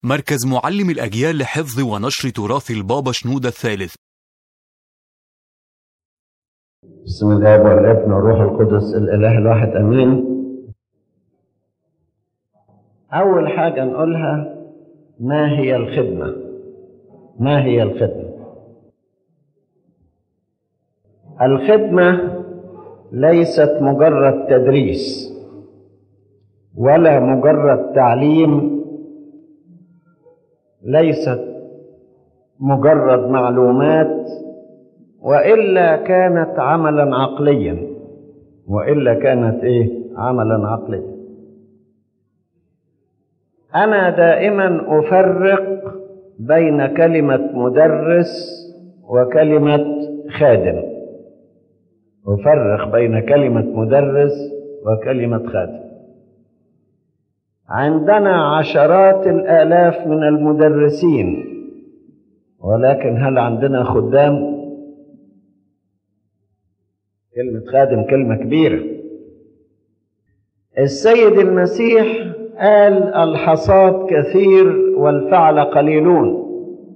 مركز معلم الأجيال لحفظ ونشر تراث البابا شنودة الثالث بسم الله والابن والروح القدس الاله الواحد امين اول حاجه نقولها ما هي الخدمه ما هي الخدمه الخدمه ليست مجرد تدريس ولا مجرد تعليم ليست مجرد معلومات والا كانت عملا عقليا والا كانت ايه عملا عقليا انا دائما افرق بين كلمه مدرس وكلمه خادم افرق بين كلمه مدرس وكلمه خادم عندنا عشرات الالاف من المدرسين ولكن هل عندنا خدام كلمة خادم كلمة كبيرة السيد المسيح قال الحصاد كثير والفعل قليلون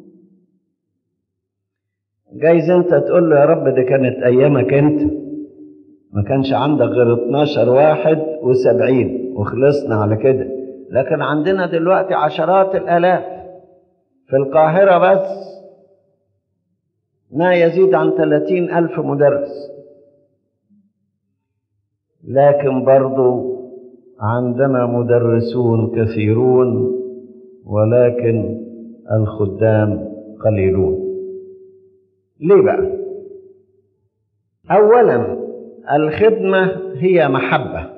جايز انت تقول له يا رب دي كانت ايامك انت ما كانش عندك غير 12 واحد وسبعين وخلصنا على كده لكن عندنا دلوقتي عشرات الالاف في القاهرة بس ما يزيد عن 30 ألف مدرس لكن برضو عندنا مدرسون كثيرون ولكن الخدام قليلون ليه بقى اولا الخدمه هي محبه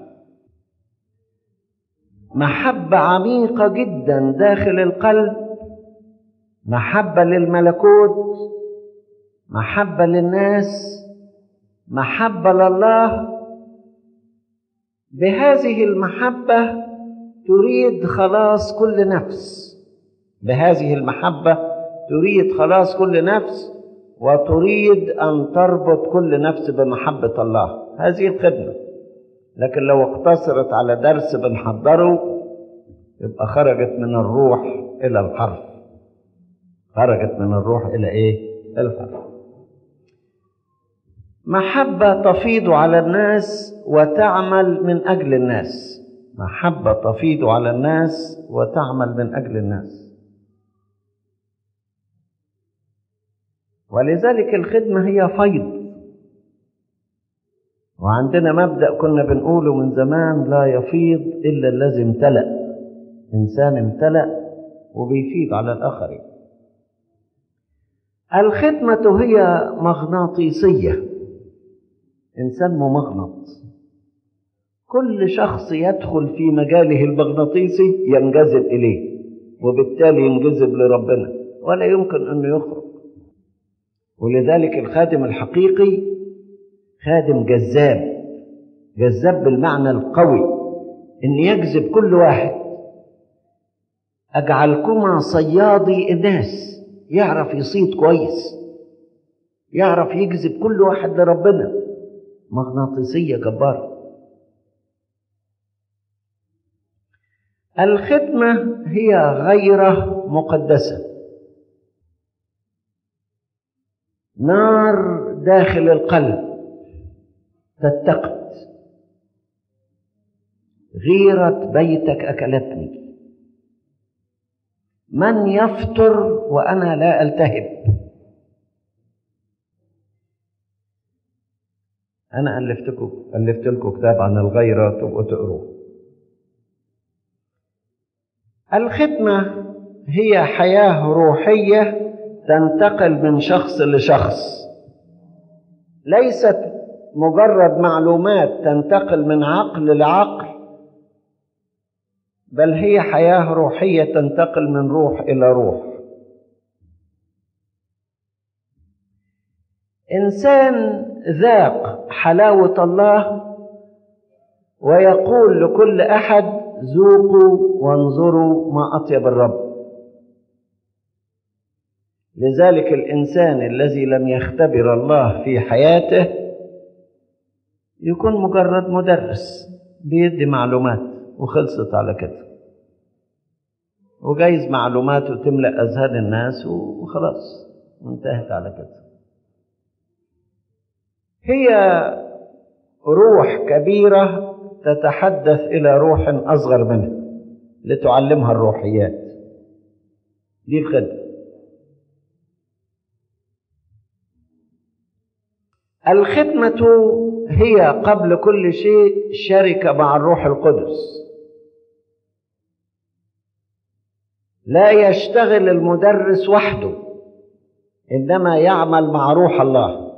محبه عميقه جدا داخل القلب محبه للملكوت محبه للناس محبه لله بهذه المحبة تريد خلاص كل نفس بهذه المحبة تريد خلاص كل نفس وتريد أن تربط كل نفس بمحبة الله هذه الخدمة لكن لو اقتصرت على درس بنحضره يبقى خرجت من الروح إلى الحرف خرجت من الروح إلى إيه؟ الحرف محبة تفيض على الناس وتعمل من أجل الناس محبة تفيض على الناس وتعمل من أجل الناس ولذلك الخدمة هي فيض وعندنا مبدأ كنا بنقوله من زمان لا يفيض إلا الذي امتلأ إنسان امتلأ وبيفيض على الآخرين الخدمة هي مغناطيسية إنسان ممغنط كل شخص يدخل في مجاله المغناطيسي ينجذب إليه وبالتالي ينجذب لربنا ولا يمكن أنه يخرج ولذلك الخادم الحقيقي خادم جذاب جذاب بالمعنى القوي ان يجذب كل واحد اجعلكما صيادي الناس يعرف يصيد كويس يعرف يجذب كل واحد لربنا مغناطيسيه جباره الخدمه هي غيره مقدسه نار داخل القلب تتقد غيرة بيتك أكلتني من يفطر وأنا لا ألتهب أنا ألفتكم ألفت لكم كتاب عن الغيرة تبقوا تقروه الخدمة هي حياة روحية تنتقل من شخص لشخص ليست مجرد معلومات تنتقل من عقل لعقل بل هي حياه روحيه تنتقل من روح الى روح انسان ذاق حلاوه الله ويقول لكل احد ذوقوا وانظروا ما اطيب الرب لذلك الانسان الذي لم يختبر الله في حياته يكون مجرد مدرس بيدي معلومات وخلصت على كده وجايز معلوماته تملأ أذهان الناس وخلاص وانتهت على كده هي روح كبيرة تتحدث إلى روح أصغر منها لتعلمها الروحيات دي الخدمة الخدمة هي قبل كل شيء شركة مع الروح القدس لا يشتغل المدرس وحده انما يعمل مع روح الله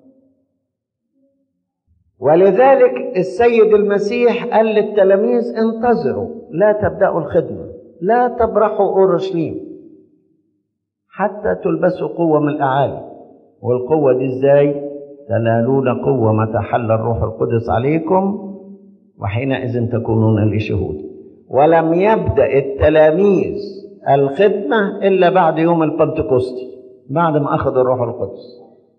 ولذلك السيد المسيح قال للتلاميذ انتظروا لا تبداوا الخدمه لا تبرحوا اورشليم حتى تلبسوا قوه من الاعالي والقوه دي ازاي تنالون قوه متى حل الروح القدس عليكم وحينئذ تكونون لي شهود ولم يبدا التلاميذ الخدمه الا بعد يوم البنتكوستي بعد ما اخذ الروح القدس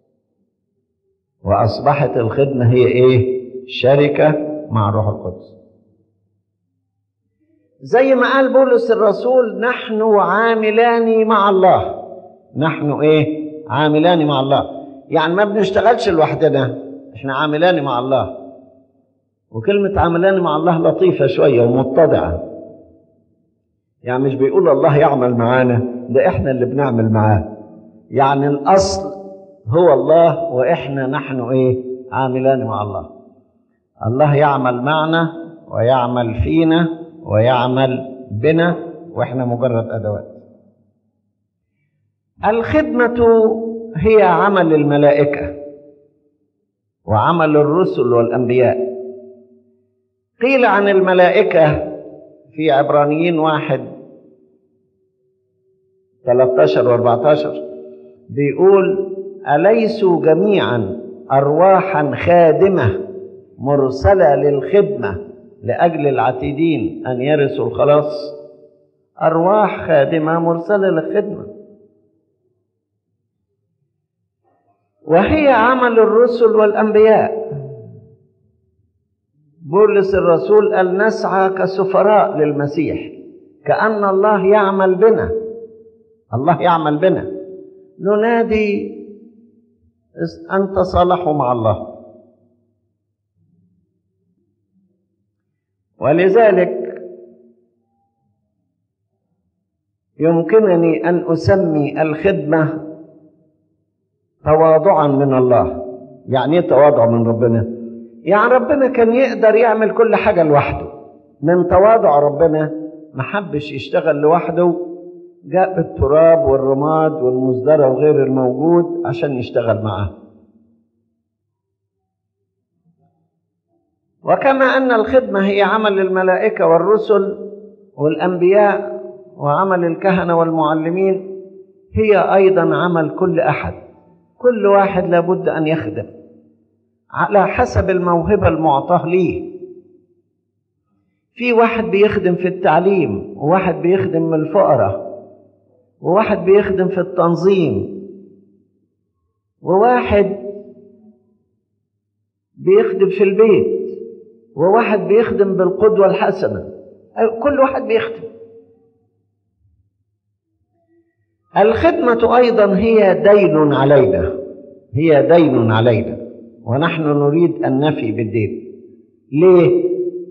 واصبحت الخدمه هي ايه شركه مع الروح القدس زي ما قال بولس الرسول نحن عاملان مع الله نحن ايه عاملان مع الله يعني ما بنشتغلش لوحدنا احنا عاملان مع الله وكلمة عاملان مع الله لطيفة شوية ومتضعة يعني مش بيقول الله يعمل معانا ده احنا اللي بنعمل معاه يعني الاصل هو الله واحنا نحن ايه عاملان مع الله الله يعمل معنا ويعمل فينا ويعمل بنا واحنا مجرد ادوات الخدمه هي عمل الملائكه وعمل الرسل والانبياء قيل عن الملائكه في عبرانيين واحد 13 و 14 بيقول أليسوا جميعا أرواحا خادمة مرسلة للخدمة لأجل العتيدين أن يرثوا الخلاص أرواح خادمة مرسلة للخدمة وهي عمل الرسل والأنبياء بولس الرسول قال نسعى كسفراء للمسيح كأن الله يعمل بنا الله يعمل بنا ننادي أن تصالحوا مع الله ولذلك يمكنني أن أسمي الخدمة تواضعا من الله يعني ايه تواضع من ربنا يعني ربنا كان يقدر يعمل كل حاجة لوحده من تواضع ربنا ما حبش يشتغل لوحده جاء التراب والرماد والمزدرى وغير الموجود عشان يشتغل معاه وكما أن الخدمة هي عمل الملائكة والرسل والأنبياء وعمل الكهنة والمعلمين هي أيضا عمل كل أحد كل واحد لابد أن يخدم على حسب الموهبة المعطاة ليه في واحد بيخدم في التعليم وواحد بيخدم من الفقراء وواحد بيخدم في التنظيم وواحد بيخدم في البيت وواحد بيخدم بالقدوة الحسنة كل واحد بيخدم الخدمة أيضا هي دين علينا هي دين علينا ونحن نريد أن نفي بالدين ليه؟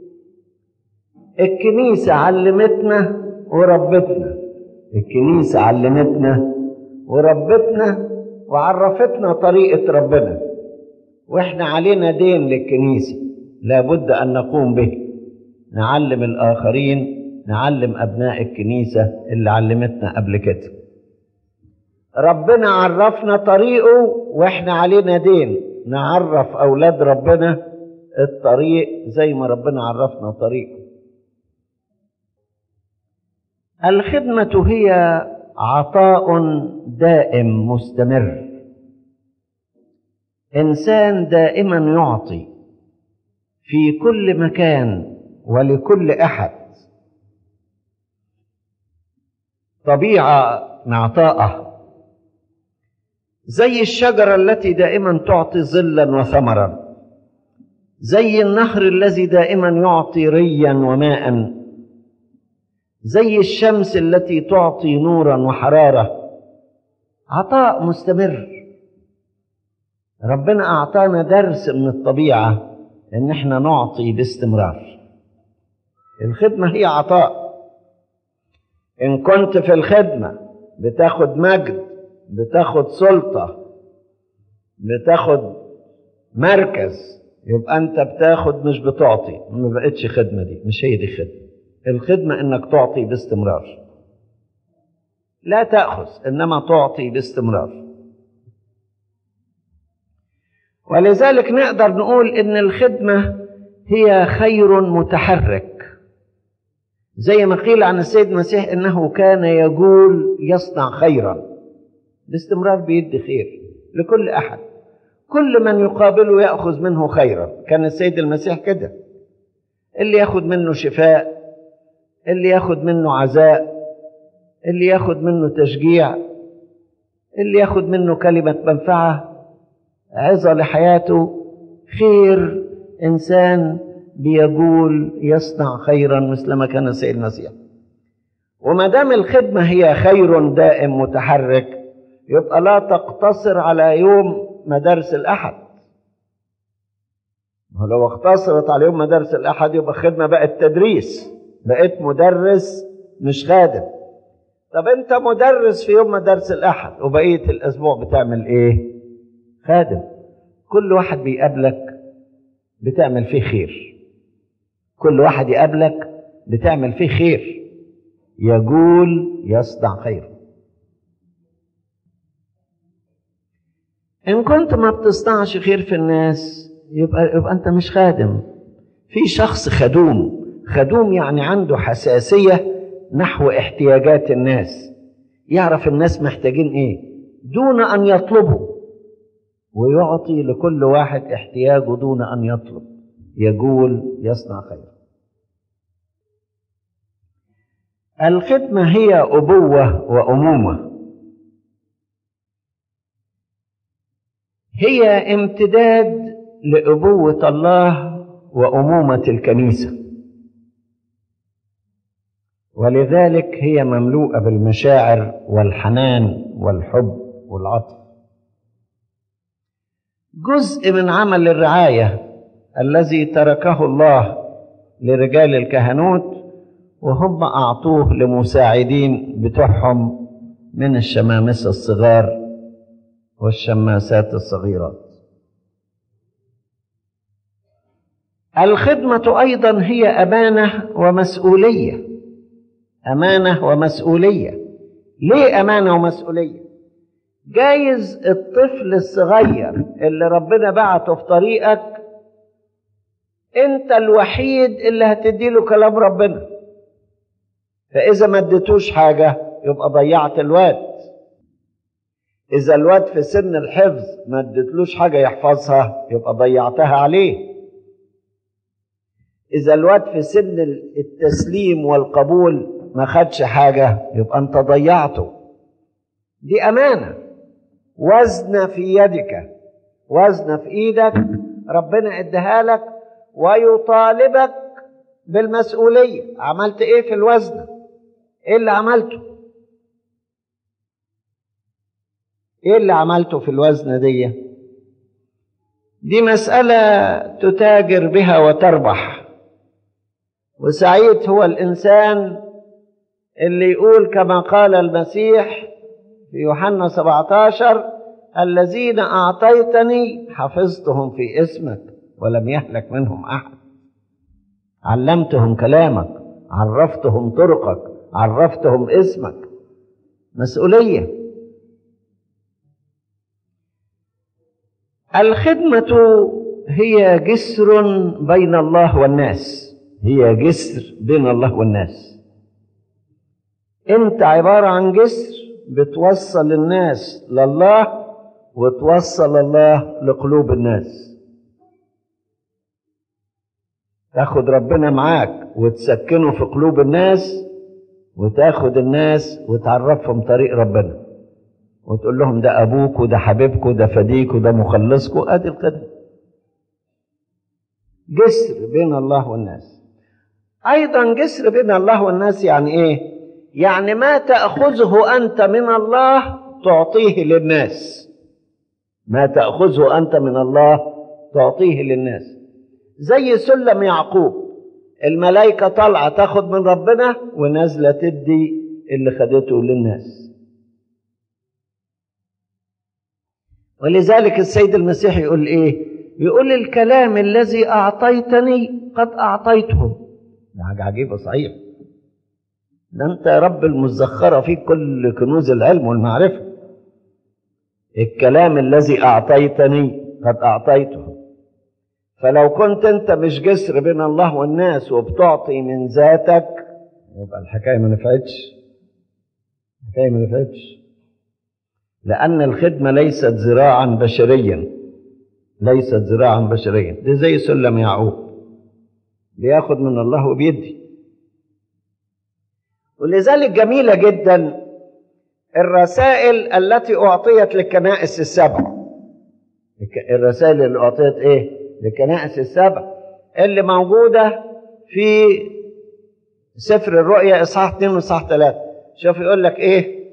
الكنيسة علمتنا وربتنا الكنيسة علمتنا وربتنا وعرفتنا طريقة ربنا واحنا علينا دين للكنيسة لابد أن نقوم به نعلم الآخرين نعلم أبناء الكنيسة اللي علمتنا قبل كده ربنا عرفنا طريقه واحنا علينا دين نعرف أولاد ربنا الطريق زي ما ربنا عرفنا طريقه الخدمة هي عطاء دائم مستمر إنسان دائما يعطي في كل مكان ولكل أحد طبيعة معطاءة زي الشجرة التي دائما تعطي ظلا وثمرا زي النهر الذي دائما يعطي ريا وماء زي الشمس التي تعطي نورا وحراره عطاء مستمر ربنا اعطانا درس من الطبيعه ان احنا نعطي باستمرار الخدمه هي عطاء ان كنت في الخدمه بتاخد مجد بتاخد سلطه بتاخد مركز يبقى انت بتاخد مش بتعطي ما بقتش خدمه دي مش هي دي خدمه الخدمه انك تعطي باستمرار لا تاخذ انما تعطي باستمرار ولذلك نقدر نقول ان الخدمه هي خير متحرك زي ما قيل عن السيد المسيح انه كان يقول يصنع خيرا باستمرار بيدي خير لكل احد كل من يقابله ياخذ منه خيرا كان السيد المسيح كده اللي ياخد منه شفاء اللي ياخد منه عزاء اللي ياخد منه تشجيع اللي ياخد منه كلمه منفعه عظه لحياته خير انسان بيقول يصنع خيرا مثل ما كان السيد المسيح وما دام الخدمه هي خير دائم متحرك يبقى لا تقتصر على يوم مدارس الاحد ولو اقتصرت على يوم مدارس الاحد يبقى الخدمه بقت تدريس بقيت مدرس مش خادم طب انت مدرس في يوم مدارس الاحد وبقيه الاسبوع بتعمل ايه خادم كل واحد بيقابلك بتعمل فيه خير كل واحد يقابلك بتعمل فيه خير يقول يصنع خير ان كنت ما بتصنعش خير في الناس يبقى يبقى انت مش خادم في شخص خدوم خدوم يعني عنده حساسيه نحو احتياجات الناس يعرف الناس محتاجين ايه دون ان يطلبوا ويعطي لكل واحد احتياجه دون ان يطلب يقول يصنع خير الخدمه هي ابوه وامومه هي امتداد لابوه الله وامومه الكنيسه ولذلك هي مملوءه بالمشاعر والحنان والحب والعطف جزء من عمل الرعايه الذي تركه الله لرجال الكهنوت وهم اعطوه لمساعدين بتوعهم من الشمامسه الصغار والشماسات الصغيرات الخدمه ايضا هي امانه ومسؤوليه امانه ومسؤوليه ليه امانه ومسؤوليه جايز الطفل الصغير اللي ربنا بعته في طريقك انت الوحيد اللي هتديله كلام ربنا فاذا ما اديتوش حاجه يبقى ضيعت الواد اذا الواد في سن الحفظ ما اديتلوش حاجه يحفظها يبقى ضيعتها عليه اذا الواد في سن التسليم والقبول ما خدش حاجه يبقى انت ضيعته دي امانه وزن في يدك وزن في ايدك ربنا اداها لك ويطالبك بالمسؤوليه عملت ايه في الوزن ايه اللي عملته ايه اللي عملته في الوزن دي دي مساله تتاجر بها وتربح وسعيد هو الانسان اللي يقول كما قال المسيح في يوحنا 17 الذين اعطيتني حفظتهم في اسمك ولم يهلك منهم احد علمتهم كلامك عرفتهم طرقك عرفتهم اسمك مسؤوليه الخدمه هي جسر بين الله والناس هي جسر بين الله والناس انت عباره عن جسر بتوصل الناس لله وتوصل الله لقلوب الناس تاخد ربنا معاك وتسكنه في قلوب الناس وتاخد الناس وتعرفهم طريق ربنا وتقول لهم ده ابوك وده حبيبك وده فديك وده مخلصك ادي الخدمه جسر بين الله والناس أيضا جسر بين الله والناس يعني إيه؟ يعني ما تأخذه أنت من الله تعطيه للناس ما تأخذه أنت من الله تعطيه للناس زي سلم يعقوب الملائكة طالعة تاخد من ربنا ونازلة تدي اللي خدته للناس ولذلك السيد المسيح يقول ايه يقول الكلام الذي اعطيتني قد اعطيته ده حاجه عجيبه صحيح ده انت يا رب المزخره فيك كل كنوز العلم والمعرفه الكلام الذي اعطيتني قد اعطيته فلو كنت انت مش جسر بين الله والناس وبتعطي من ذاتك يبقى الحكايه ما نفعتش الحكايه ما نفعتش لأن الخدمة ليست زراعا بشريا ليست زراعا بشريا دي زي سلم يعقوب بياخد من الله وبيدي ولذلك جميلة جدا الرسائل التي أعطيت للكنائس السبع الرسائل اللي أعطيت إيه للكنائس السبع اللي موجودة في سفر الرؤيا إصحاح 2 وإصحاح 3 شوف يقول لك إيه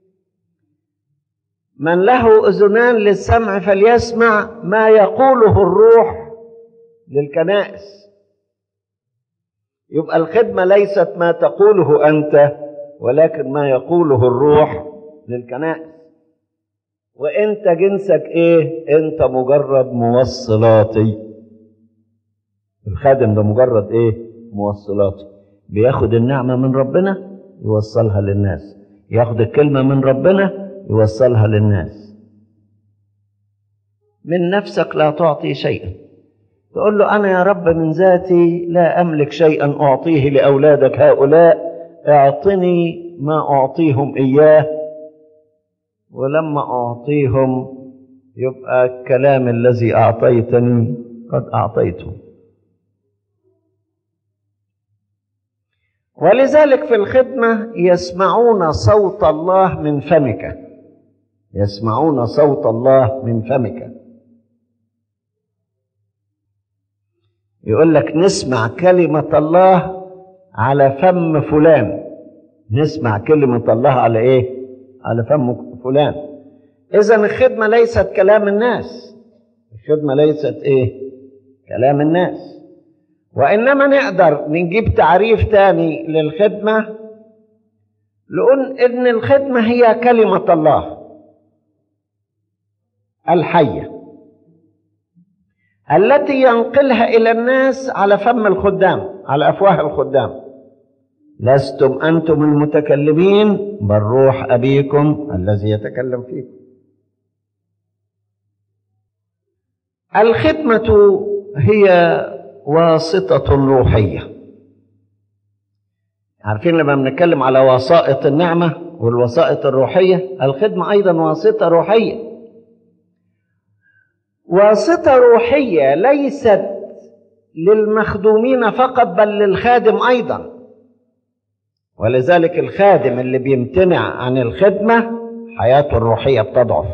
من له اذنان للسمع فليسمع ما يقوله الروح للكنائس يبقى الخدمه ليست ما تقوله انت ولكن ما يقوله الروح للكنائس وانت جنسك ايه انت مجرد موصلاتي الخادم ده مجرد ايه موصلاتي بياخد النعمه من ربنا يوصلها للناس ياخد الكلمه من ربنا يوصلها للناس من نفسك لا تعطي شيئا تقول له انا يا رب من ذاتي لا املك شيئا اعطيه لاولادك هؤلاء اعطني ما اعطيهم اياه ولما اعطيهم يبقى الكلام الذي اعطيتني قد اعطيته ولذلك في الخدمه يسمعون صوت الله من فمك يسمعون صوت الله من فمك يقول لك نسمع كلمة الله على فم فلان نسمع كلمة الله على ايه على فم فلان اذا الخدمة ليست كلام الناس الخدمة ليست ايه كلام الناس وانما نقدر نجيب تعريف تاني للخدمة نقول ان الخدمة هي كلمة الله الحية التي ينقلها إلى الناس على فم الخدام على أفواه الخدام لستم أنتم المتكلمين بل روح أبيكم الذي يتكلم فيكم الخدمة هي واسطة روحية عارفين لما بنتكلم على وسائط النعمة والوسائط الروحية الخدمة أيضا واسطة روحية واسطة روحية ليست للمخدومين فقط بل للخادم أيضا ولذلك الخادم اللي بيمتنع عن الخدمة حياته الروحية بتضعف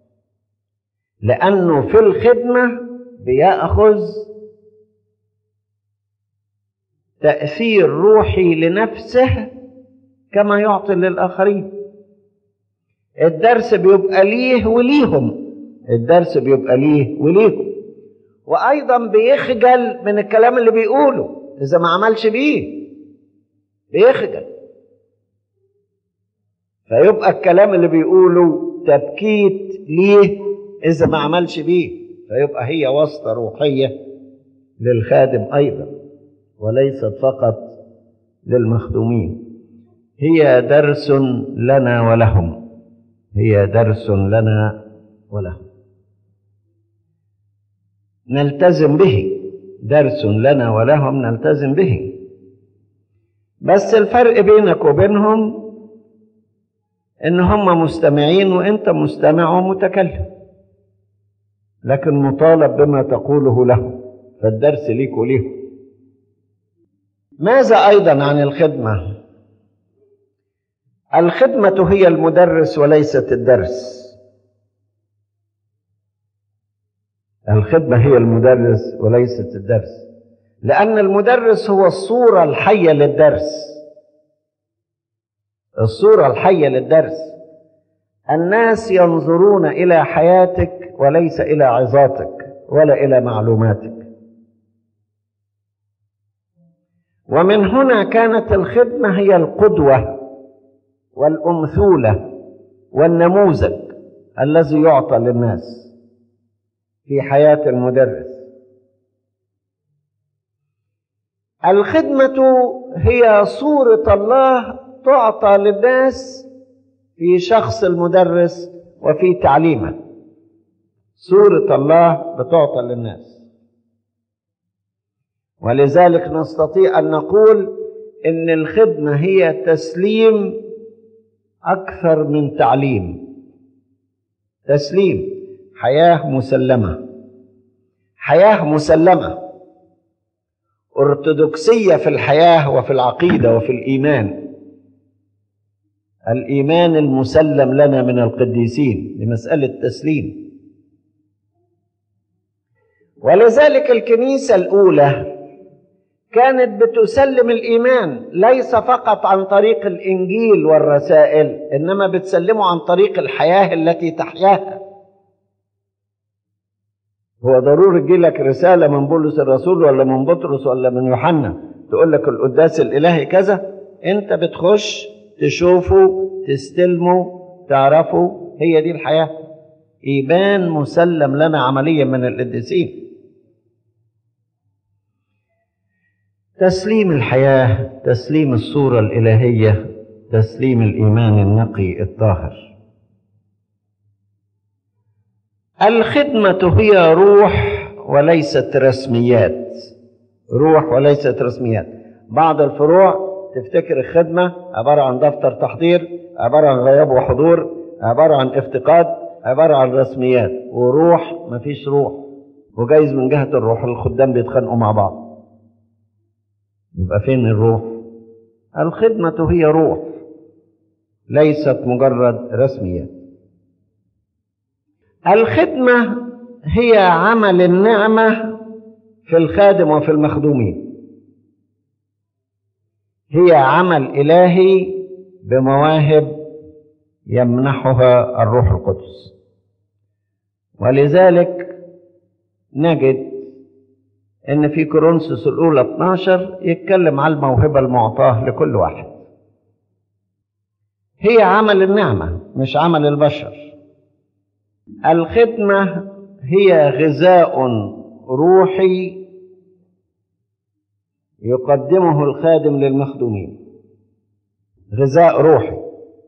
لأنه في الخدمة بيأخذ تأثير روحي لنفسه كما يعطي للآخرين الدرس بيبقى ليه وليهم الدرس بيبقى ليه وليهم وايضا بيخجل من الكلام اللي بيقوله اذا ما عملش بيه بيخجل فيبقى الكلام اللي بيقوله تبكيت ليه اذا ما عملش بيه فيبقى هي واسطه روحيه للخادم ايضا وليست فقط للمخدومين هي درس لنا ولهم هي درس لنا ولهم نلتزم به درس لنا ولهم نلتزم به بس الفرق بينك وبينهم ان هم مستمعين وانت مستمع ومتكلم لكن مطالب بما تقوله له فالدرس ليك وليه ماذا ايضا عن الخدمه الخدمه هي المدرس وليست الدرس الخدمة هي المدرس وليست الدرس لأن المدرس هو الصورة الحية للدرس الصورة الحية للدرس الناس ينظرون إلى حياتك وليس إلى عظاتك ولا إلى معلوماتك ومن هنا كانت الخدمة هي القدوة والأمثولة والنموذج الذي يعطى للناس في حياة المدرس الخدمة هي صورة الله تعطى للناس في شخص المدرس وفي تعليمه صورة الله بتعطى للناس ولذلك نستطيع أن نقول إن الخدمة هي تسليم أكثر من تعليم تسليم حياة مسلمة حياة مسلمة أرثوذكسية في الحياة وفي العقيدة وفي الإيمان الإيمان المسلم لنا من القديسين لمسألة تسليم ولذلك الكنيسة الأولى كانت بتسلم الإيمان ليس فقط عن طريق الإنجيل والرسائل إنما بتسلمه عن طريق الحياة التي تحياها هو ضروري تجي لك رسالة من بولس الرسول ولا من بطرس ولا من يوحنا تقول لك القداس الإلهي كذا أنت بتخش تشوفه تستلمه تعرفه هي دي الحياة إيمان مسلم لنا عمليا من القديسين تسليم الحياة تسليم الصورة الإلهية تسليم الإيمان النقي الطاهر الخدمة هي روح وليست رسميات روح وليست رسميات بعض الفروع تفتكر الخدمة عبارة عن دفتر تحضير عبارة عن غياب وحضور عبارة عن افتقاد عبارة عن رسميات وروح مفيش روح وجايز من جهة الروح الخدام بيتخانقوا مع بعض يبقى فين الروح الخدمة هي روح ليست مجرد رسميات الخدمة هي عمل النعمة في الخادم وفي المخدومين هي عمل إلهي بمواهب يمنحها الروح القدس ولذلك نجد ان في كورنثوس الاولى 12 يتكلم على الموهبه المعطاه لكل واحد هي عمل النعمه مش عمل البشر الخدمه هي غذاء روحي يقدمه الخادم للمخدومين غذاء روحي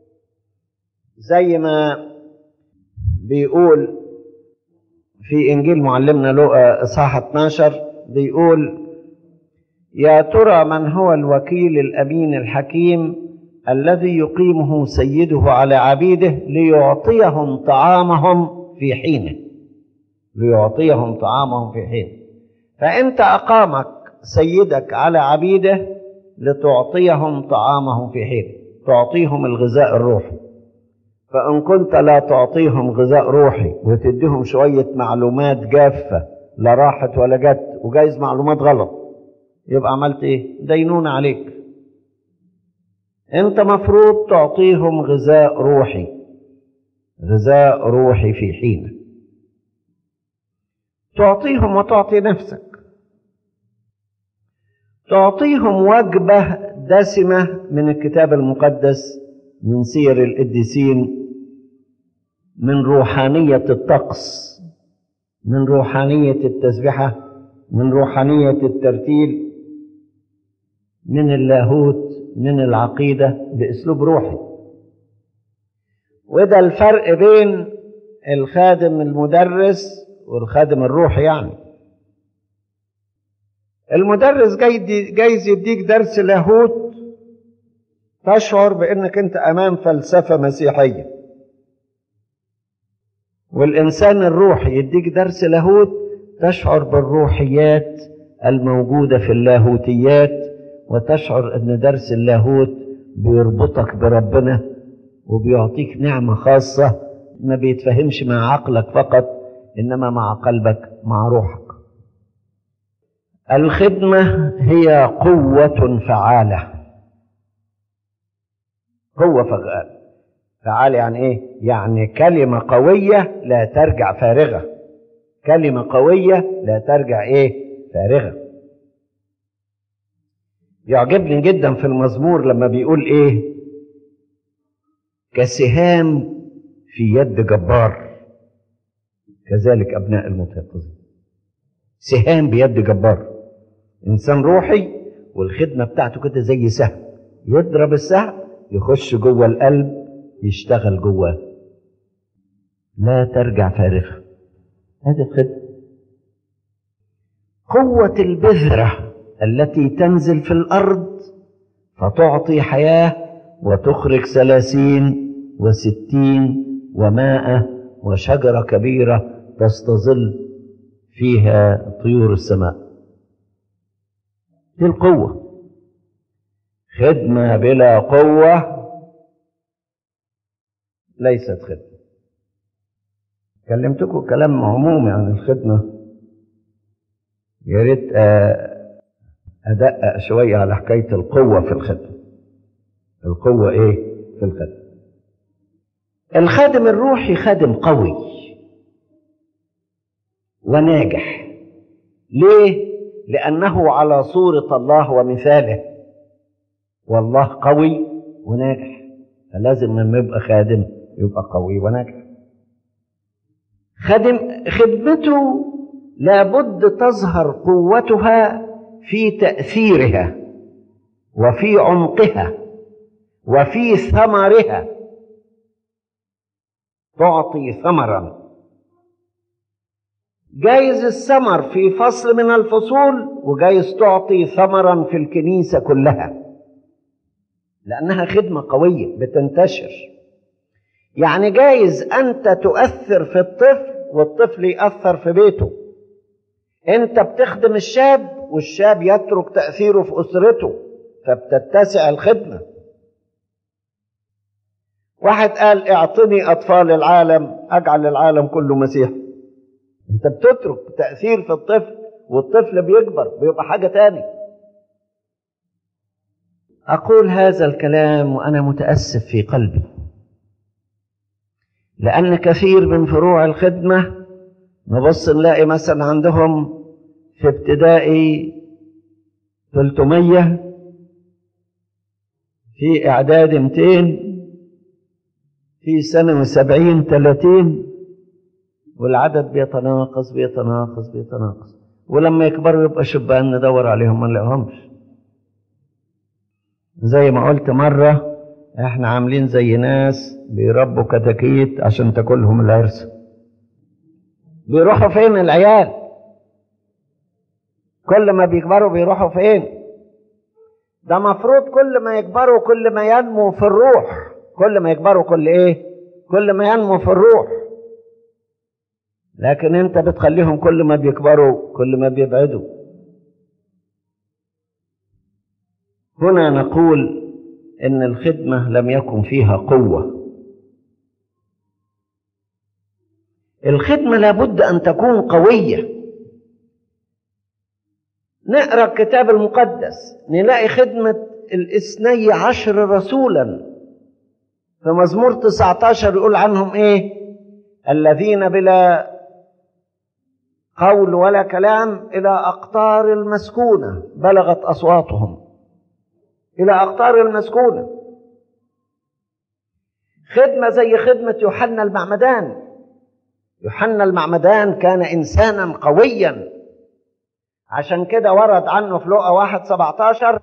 زي ما بيقول في انجيل معلمنا لوقا اصحاح 12 بيقول يا ترى من هو الوكيل الامين الحكيم الذي يقيمه سيده على عبيده ليعطيهم طعامهم في حينه ليعطيهم طعامهم في حينه فانت اقامك سيدك على عبيده لتعطيهم طعامهم في حينه تعطيهم الغذاء الروحي فان كنت لا تعطيهم غذاء روحي وتديهم شويه معلومات جافه لا راحت ولا جت وجايز معلومات غلط يبقى عملت ايه دينونة عليك انت مفروض تعطيهم غذاء روحي غذاء روحي في حينه تعطيهم وتعطي نفسك تعطيهم وجبة دسمة من الكتاب المقدس من سير القديسين من روحانية الطقس من روحانية التسبحة من روحانية الترتيل من اللاهوت من العقيدة بأسلوب روحي وده الفرق بين الخادم المدرس والخادم الروحي يعني المدرس جايز يديك درس لاهوت تشعر بانك انت امام فلسفه مسيحيه والإنسان الروحي يديك درس لاهوت تشعر بالروحيات الموجودة في اللاهوتيات وتشعر أن درس اللاهوت بيربطك بربنا وبيعطيك نعمة خاصة ما بيتفهمش مع عقلك فقط إنما مع قلبك مع روحك الخدمة هي قوة فعالة قوة فعالة فعالة يعني ايه؟ يعني كلمة قوية لا ترجع فارغة كلمة قوية لا ترجع ايه؟ فارغة يعجبني جدا في المزمور لما بيقول ايه؟ كسهام في يد جبار كذلك ابناء المتيقظين سهام بيد جبار انسان روحي والخدمه بتاعته كده زي سهم يضرب السهم يخش جوه القلب يشتغل جواه لا ترجع فارغه هذه الخدمه قوه البذره التي تنزل في الارض فتعطي حياه وتخرج ثلاثين وستين ومائة وشجرة كبيرة تستظل فيها طيور السماء دي القوة خدمة بلا قوة ليست خدمة كلمتكم كلام عمومي عن الخدمة يا ريت أدقق شوية على حكاية القوة في الخدمة القوة إيه في الخدمة الخادم الروحي خادم قوي وناجح ليه لانه على صوره الله ومثاله والله قوي وناجح فلازم لما يبقى خادم يبقى قوي وناجح خادم خدمته لابد تظهر قوتها في تاثيرها وفي عمقها وفي ثمرها تعطي ثمرا جايز الثمر في فصل من الفصول وجايز تعطي ثمرا في الكنيسه كلها لانها خدمه قويه بتنتشر يعني جايز انت تؤثر في الطفل والطفل ياثر في بيته انت بتخدم الشاب والشاب يترك تاثيره في اسرته فبتتسع الخدمه واحد قال اعطني اطفال العالم اجعل العالم كله مسيح انت بتترك تاثير في الطفل والطفل بيكبر بيبقى حاجه تاني اقول هذا الكلام وانا متاسف في قلبي لان كثير من فروع الخدمه نبص نلاقي مثلا عندهم في ابتدائي 300 في اعدادي 200 في ثانوي سبعين ثلاثين والعدد بيتناقص بيتناقص بيتناقص ولما يكبروا يبقى شبان ندور عليهم ما نلاقيهمش زي ما قلت مرة احنا عاملين زي ناس بيربوا كتاكيت عشان تاكلهم العرسة بيروحوا فين العيال كل ما بيكبروا بيروحوا فين ده مفروض كل ما يكبروا كل ما ينمو في الروح كل ما يكبروا كل ايه كل ما ينمو في الروح لكن انت بتخليهم كل ما بيكبروا كل ما بيبعدوا هنا نقول ان الخدمه لم يكن فيها قوه الخدمه لابد ان تكون قويه نقرا الكتاب المقدس نلاقي خدمه الاثني عشر رسولا في مزمور 19 يقول عنهم ايه الذين بلا قول ولا كلام الى اقطار المسكونه بلغت اصواتهم الى اقطار المسكونه خدمه زي خدمه يوحنا المعمدان يوحنا المعمدان كان انسانا قويا عشان كده ورد عنه في لقا واحد 17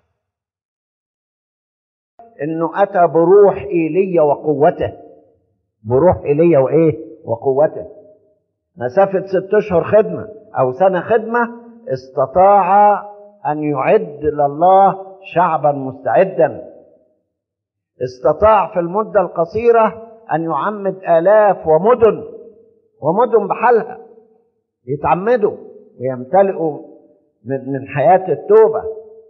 انه اتى بروح ايليا وقوته بروح ايليا وايه وقوته مسافه ست اشهر خدمه او سنه خدمه استطاع ان يعد لله شعبا مستعدا استطاع في المده القصيره ان يعمد الاف ومدن ومدن بحالها يتعمدوا ويمتلئوا من حياه التوبه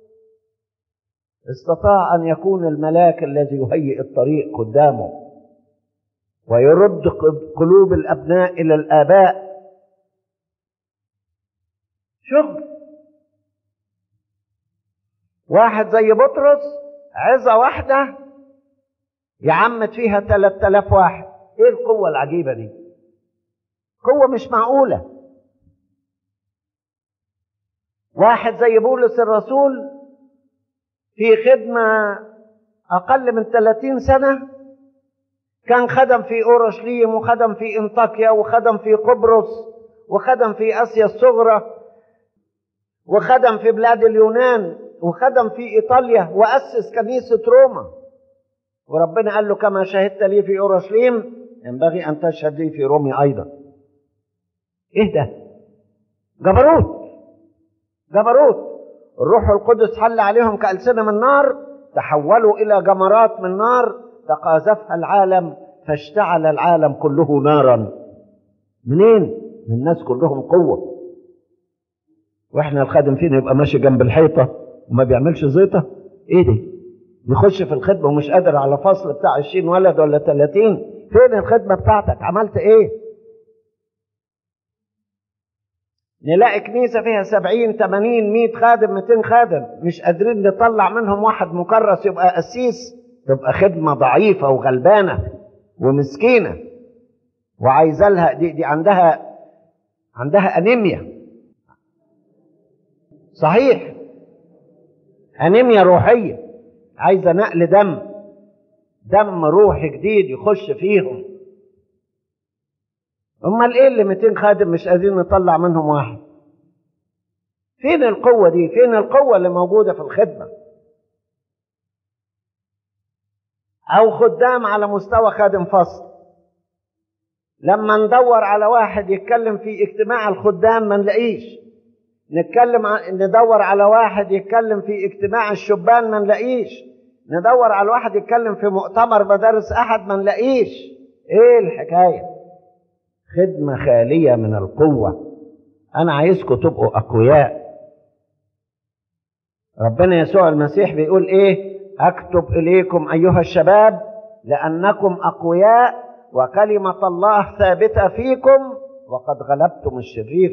استطاع ان يكون الملاك الذي يهيئ الطريق قدامه ويرد قلوب الابناء الى الاباء شغل واحد زي بطرس عظة واحدة يعمد فيها 3000 واحد ايه القوة العجيبة دي قوة مش معقولة واحد زي بولس الرسول في خدمة أقل من 30 سنة كان خدم في أورشليم وخدم في انطاكيا وخدم في قبرص وخدم في آسيا الصغرى وخدم في بلاد اليونان وخدم في إيطاليا وأسس كنيسة روما وربنا قال له كما شهدت لي في أورشليم ينبغي أن تشهد لي في رومي أيضا إيه ده جبروت جبروت الروح القدس حل عليهم كألسنة من نار تحولوا إلى جمرات من نار تقاذفها العالم فاشتعل العالم كله نارا منين؟ من الناس كلهم قوة واحنا الخادم فينا يبقى ماشي جنب الحيطة وما بيعملش زيطة ايه دي؟ يخش في الخدمة ومش قادر على فصل بتاع 20 ولد ولا 30 فين الخدمة بتاعتك؟ عملت ايه؟ نلاقي كنيسة فيها سبعين تمانين مئة خادم مئتين خادم مش قادرين نطلع منهم واحد مكرس يبقى قسيس تبقى خدمة ضعيفة وغلبانة ومسكينة وعايزة لها دي, دي عندها عندها أنيميا صحيح أنيميا روحية عايزة نقل دم دم روحي جديد يخش فيهم امال ايه اللي 200 خادم مش قادرين نطلع منهم واحد فين القوة دي فين القوة اللي موجودة في الخدمة او خدام على مستوى خادم فصل لما ندور على واحد يتكلم في اجتماع الخدام ما نلاقيش نتكلم ع... ندور على واحد يتكلم في اجتماع الشبان ما نلاقيش ندور على واحد يتكلم في مؤتمر مدارس احد ما نلاقيش ايه الحكايه خدمة خالية من القوة أنا عايزكم تبقوا أقوياء ربنا يسوع المسيح بيقول إيه أكتب إليكم أيها الشباب لأنكم أقوياء وكلمة الله ثابتة فيكم وقد غلبتم الشرير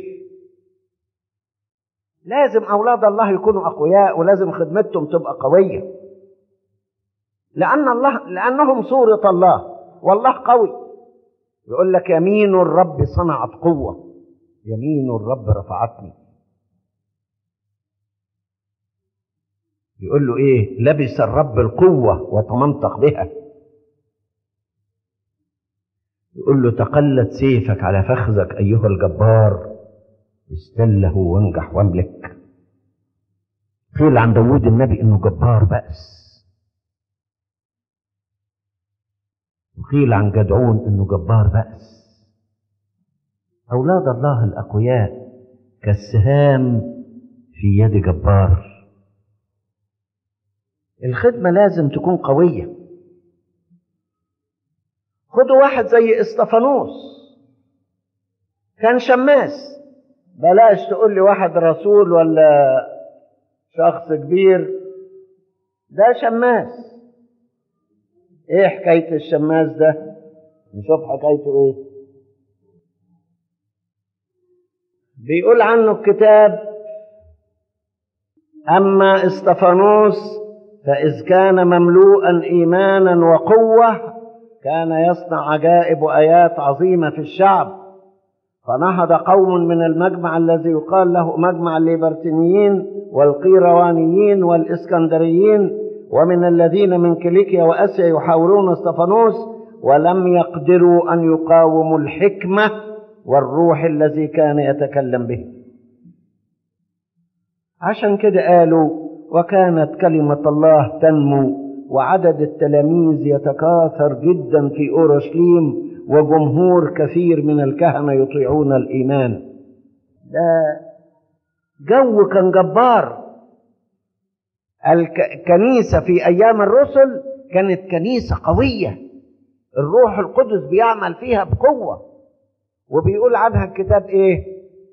لازم أولاد الله يكونوا أقوياء ولازم خدمتهم تبقى قوية لأن الله لأنهم صورة الله والله قوي يقول لك يمين الرب صنعت قوة يمين الرب رفعتني يقول له ايه لبس الرب القوة وتمنطق بها يقول له تقلت سيفك على فخذك أيها الجبار استله وانجح واملك قيل عن داود النبي انه جبار بأس وقيل عن جدعون انه جبار بأس اولاد الله الاقوياء كالسهام في يد جبار الخدمه لازم تكون قويه خدوا واحد زي استفانوس كان شماس بلاش تقول لي واحد رسول ولا شخص كبير ده شماس ايه حكاية الشماس ده نشوف حكايته ايه بيقول عنه الكتاب اما استفانوس فاذ كان مملوءا ايمانا وقوه كان يصنع عجائب وايات عظيمه في الشعب فنهض قوم من المجمع الذي يقال له مجمع الليبرتينيين والقيروانيين والاسكندريين ومن الذين من كيليكيا واسيا يحاورون استفانوس ولم يقدروا ان يقاوموا الحكمه والروح الذي كان يتكلم به عشان كده قالوا وكانت كلمه الله تنمو وعدد التلاميذ يتكاثر جدا في اورشليم وجمهور كثير من الكهنه يطيعون الايمان ده جو كان جبار الكنيسة في أيام الرسل كانت كنيسة قوية الروح القدس بيعمل فيها بقوة وبيقول عنها الكتاب إيه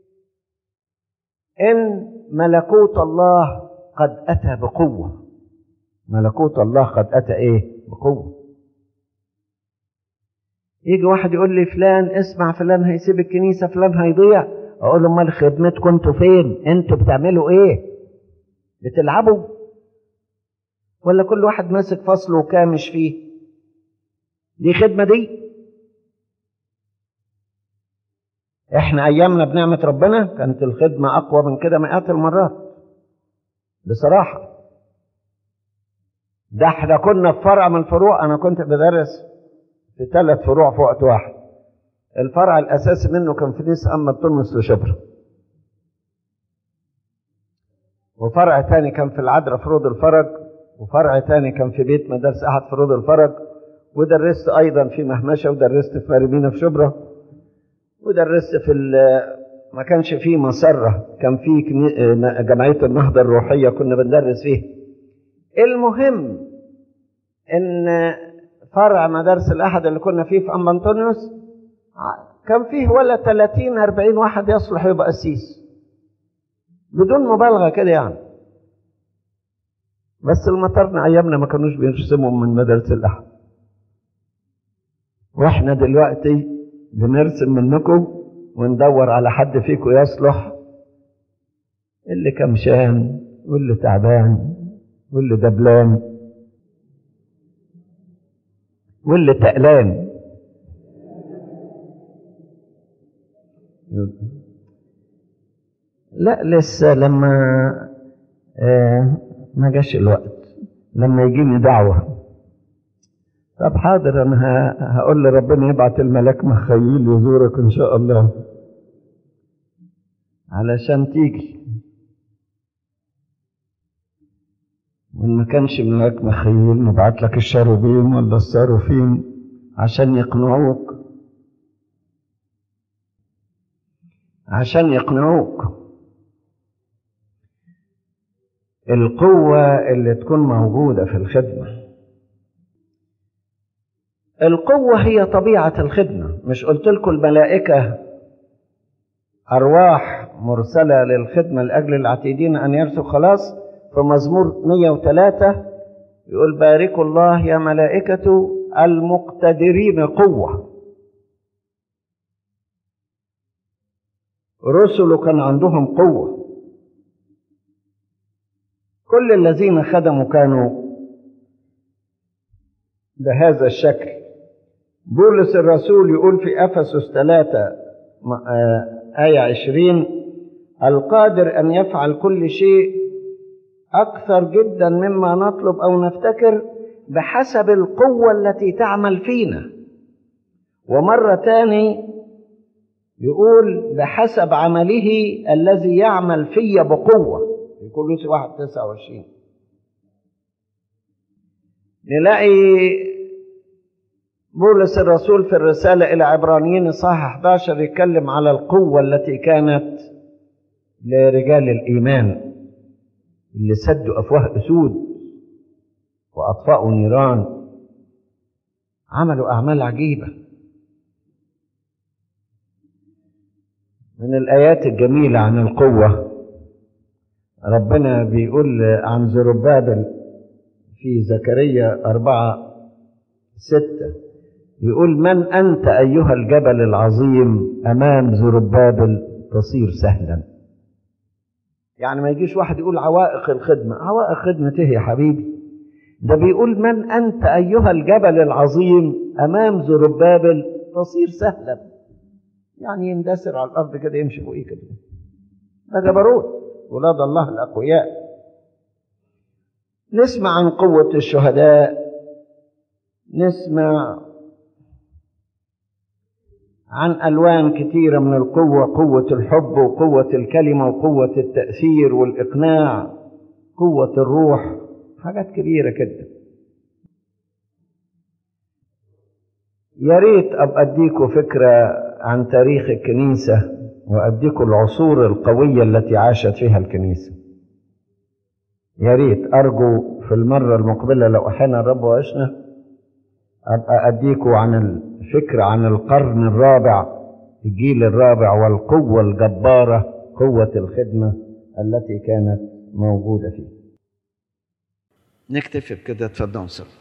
إن ملكوت الله قد أتى بقوة ملكوت الله قد أتى إيه بقوة يجي واحد يقول لي فلان اسمع فلان هيسيب الكنيسة فلان هيضيع أقول له أمال خدمتكم أنتوا فين أنتوا بتعملوا إيه بتلعبوا ولا كل واحد ماسك فصله وكامش فيه دي خدمة دي احنا ايامنا بنعمة ربنا كانت الخدمة اقوى من كده مئات المرات بصراحة ده احنا كنا في فرع من الفروع انا كنت بدرس في ثلاث فروع في وقت واحد الفرع الاساسي منه كان في ليس اما تونس وشبرا وفرع تاني كان في العذراء في روض الفرج وفرع تاني كان في بيت مدارس احد في روض الفرج ودرست ايضا في مهمشه ودرست في مريمينا في شبرا ودرست في ما كانش فيه مسره كان في جمعيه النهضه الروحيه كنا بندرس فيه المهم ان فرع مدارس الاحد اللي كنا فيه في ام انطونيوس كان فيه ولا 30 40 واحد يصلح يبقى قسيس بدون مبالغه كده يعني بس المطرنا ايامنا ما كانوش بيرسموا من مدارس الاحد واحنا دلوقتي بنرسم منكم وندور على حد فيكم يصلح اللي كمشان واللي تعبان واللي دبلان واللي تقلان لا لسه لما آه ما جاش الوقت لما يجيني دعوة طب حاضر انا هقول لربنا يبعت الملاك مخيل يزورك ان شاء الله علشان تيجي وإن ما كانش ملاك مخيل نبعت لك الشاروبين ولا الصاروفين عشان يقنعوك عشان يقنعوك القوة اللي تكون موجودة في الخدمة القوة هي طبيعة الخدمة مش قلت لكم الملائكة أرواح مرسلة للخدمة لأجل العتيدين أن يرثوا خلاص في مزمور 103 يقول باركوا الله يا ملائكة المقتدرين قوة رسله كان عندهم قوة كل الذين خدموا كانوا بهذا الشكل بولس الرسول يقول في أفسس 3 آية 20 القادر أن يفعل كل شيء أكثر جدا مما نطلب أو نفتكر بحسب القوة التي تعمل فينا ومرة تاني يقول بحسب عمله الذي يعمل في بقوة في كولوسي واحد تسعة وعشرين نلاقي بولس الرسول في الرسالة إلى عبرانيين إصحاح 11 يتكلم على القوة التي كانت لرجال الإيمان اللي سدوا أفواه أسود وأطفأوا نيران عملوا أعمال عجيبة من الآيات الجميلة عن القوة ربنا بيقول عن زربابل في زكريا أربعة ستة يقول من أنت أيها الجبل العظيم أمام زربابل تصير سهلا يعني ما يجيش واحد يقول عوائق الخدمة عوائق خدمة ايه يا حبيبي ده بيقول من أنت أيها الجبل العظيم أمام زربابل تصير سهلا يعني يندسر على الأرض كده يمشي فوقيه كده ده جبروت ولاد الله الأقوياء نسمع عن قوة الشهداء نسمع عن ألوان كثيرة من القوة قوة الحب وقوة الكلمة وقوة التأثير والإقناع قوة الروح حاجات كبيرة كده يا ريت أبقى أديكوا فكرة عن تاريخ الكنيسة وأديكوا العصور القوية التي عاشت فيها الكنيسة يا ريت أرجو في المرة المقبلة لو أحيانا الرب وعشنا أبقى أديكوا عن الفكرة عن القرن الرابع الجيل الرابع والقوة الجبارة قوة الخدمة التي كانت موجودة فيه نكتفي بكده اتفضلوا